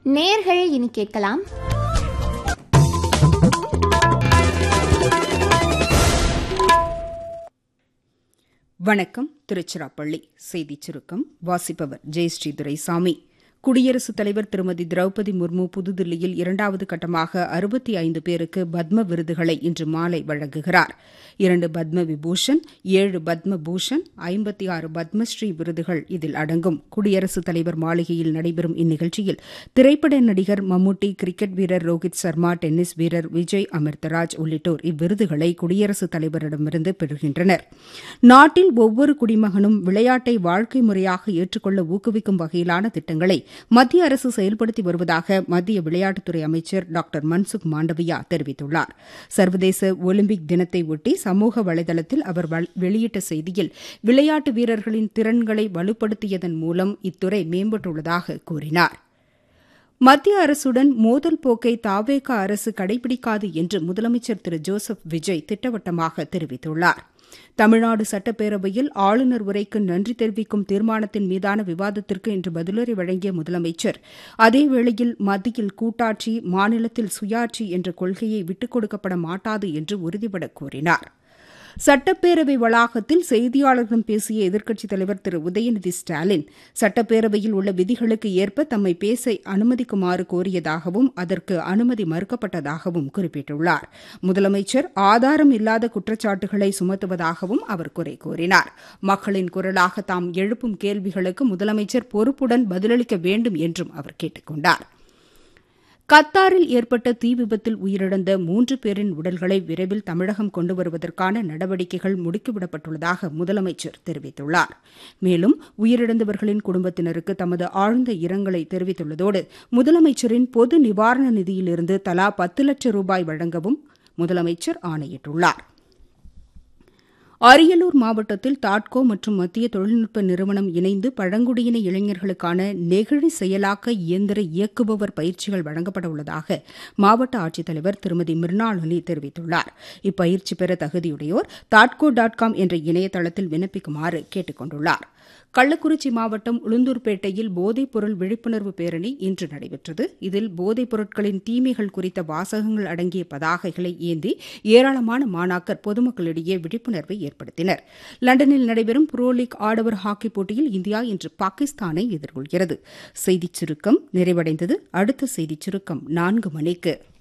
நேர்கள் இனி கேட்கலாம் வணக்கம் திருச்சிராப்பள்ளி செய்திச் சுருக்கம் வாசிப்பவர் ஜெயஸ்ரீ துரைசாமி குடியரசுத் தலைவர் திருமதி திரௌபதி முர்மு புதுதில்லியில் இரண்டாவது கட்டமாக அறுபத்தி ஐந்து பேருக்கு பத்ம விருதுகளை இன்று மாலை வழங்குகிறார் இரண்டு பத்ம விபூஷன் ஏழு பத்ம பூஷன் ஐம்பத்தி ஆறு பத்மஸ்ரீ விருதுகள் இதில் அடங்கும் குடியரசுத் தலைவர் மாளிகையில் நடைபெறும் இந்நிகழ்ச்சியில் திரைப்பட நடிகர் மம்முட்டி கிரிக்கெட் வீரர் ரோஹித் சர்மா டென்னிஸ் வீரர் விஜய் அமிர்தராஜ் உள்ளிட்டோர் இவ்விருதுகளை குடியரசுத் தலைவரிடமிருந்து பெறுகின்றனர் நாட்டில் ஒவ்வொரு குடிமகனும் விளையாட்டை வாழ்க்கை முறையாக ஏற்றுக்கொள்ள ஊக்குவிக்கும் வகையிலான திட்டங்களை மத்திய அரசு செயல்படுத்தி வருவதாக மத்திய விளையாட்டுத்துறை அமைச்சர் டாக்டர் மன்சுக் மாண்டவியா தெரிவித்துள்ளார் சர்வதேச ஒலிம்பிக் தினத்தை ஒட்டி சமூக வலைதளத்தில் அவர் வெளியிட்ட செய்தியில் விளையாட்டு வீரர்களின் திறன்களை வலுப்படுத்தியதன் மூலம் இத்துறை மேம்பட்டுள்ளதாக கூறினார் மத்திய அரசுடன் மோதல் போக்கை தாவேக அரசு கடைபிடிக்காது என்று முதலமைச்சர் திரு ஜோசப் விஜய் திட்டவட்டமாக தெரிவித்துள்ளார் தமிழ்நாடு சட்டப்பேரவையில் ஆளுநர் உரைக்கு நன்றி தெரிவிக்கும் தீர்மானத்தின் மீதான விவாதத்திற்கு இன்று பதிலுரை வழங்கிய முதலமைச்சர் அதேவேளையில் மத்தியில் கூட்டாட்சி மாநிலத்தில் சுயாட்சி என்ற கொள்கையை விட்டுக் கொடுக்கப்பட மாட்டாது என்று உறுதிபட கூறினார் சட்டப்பேரவை வளாகத்தில் செய்தியாளர்களிடம் பேசிய எதிர்க்கட்சித் தலைவர் திரு உதயநிதி ஸ்டாலின் சட்டப்பேரவையில் உள்ள விதிகளுக்கு ஏற்ப தம்மை பேச அனுமதிக்குமாறு கோரியதாகவும் அதற்கு அனுமதி மறுக்கப்பட்டதாகவும் குறிப்பிட்டுள்ளார் முதலமைச்சர் ஆதாரம் இல்லாத குற்றச்சாட்டுகளை சுமத்துவதாகவும் அவர் குறை கூறினார் மக்களின் குரலாக தாம் எழுப்பும் கேள்விகளுக்கு முதலமைச்சர் பொறுப்புடன் பதிலளிக்க வேண்டும் என்றும் அவர் கேட்டுக் கொண்டாா் கத்தாரில் ஏற்பட்ட தீ விபத்தில் உயிரிழந்த மூன்று பேரின் உடல்களை விரைவில் தமிழகம் கொண்டு வருவதற்கான நடவடிக்கைகள் முடுக்கிவிடப்பட்டுள்ளதாக முதலமைச்சர் தெரிவித்துள்ளார் மேலும் உயிரிழந்தவர்களின் குடும்பத்தினருக்கு தமது ஆழ்ந்த இரங்கலை தெரிவித்துள்ளதோடு முதலமைச்சரின் பொது நிவாரண நிதியிலிருந்து தலா பத்து லட்சம் ரூபாய் வழங்கவும் முதலமைச்சர் ஆணையிட்டுள்ளாா் அரியலூர் மாவட்டத்தில் தாட்கோ மற்றும் மத்திய தொழில்நுட்ப நிறுவனம் இணைந்து பழங்குடியின இளைஞர்களுக்கான நெகிழி செயலாக்க இயந்திர இயக்குபவர் பயிற்சிகள் வழங்கப்பட உள்ளதாக மாவட்ட ஆட்சித்தலைவர் திருமதி மிர்னாள் அலி தெரிவித்துள்ளார் இப்பயிற்சி பெற தகுதியுடையோர் தாட்கோ டாட் காம் என்ற இணையதளத்தில் விண்ணப்பிக்குமாறு கேட்டுக் கொண்டுள்ளாா் கள்ளக்குறிச்சி மாவட்டம் உளுந்தூர்பேட்டையில் போதைப்பொருள் விழிப்புணர்வு பேரணி இன்று நடைபெற்றது இதில் போதைப் பொருட்களின் தீமைகள் குறித்த வாசகங்கள் அடங்கிய பதாகைகளை ஏந்தி ஏராளமான மாணாக்கர் பொதுமக்களிடையே விழிப்புணர்வை ஏற்படுத்தினர் லண்டனில் நடைபெறும் புரோ லீக் ஆடவர் ஹாக்கி போட்டியில் இந்தியா இன்று பாகிஸ்தானை எதிர்கொள்கிறது செய்திச் சுருக்கம் நிறைவடைந்தது அடுத்த செய்திச் சுருக்கம் நான்கு மணிக்கு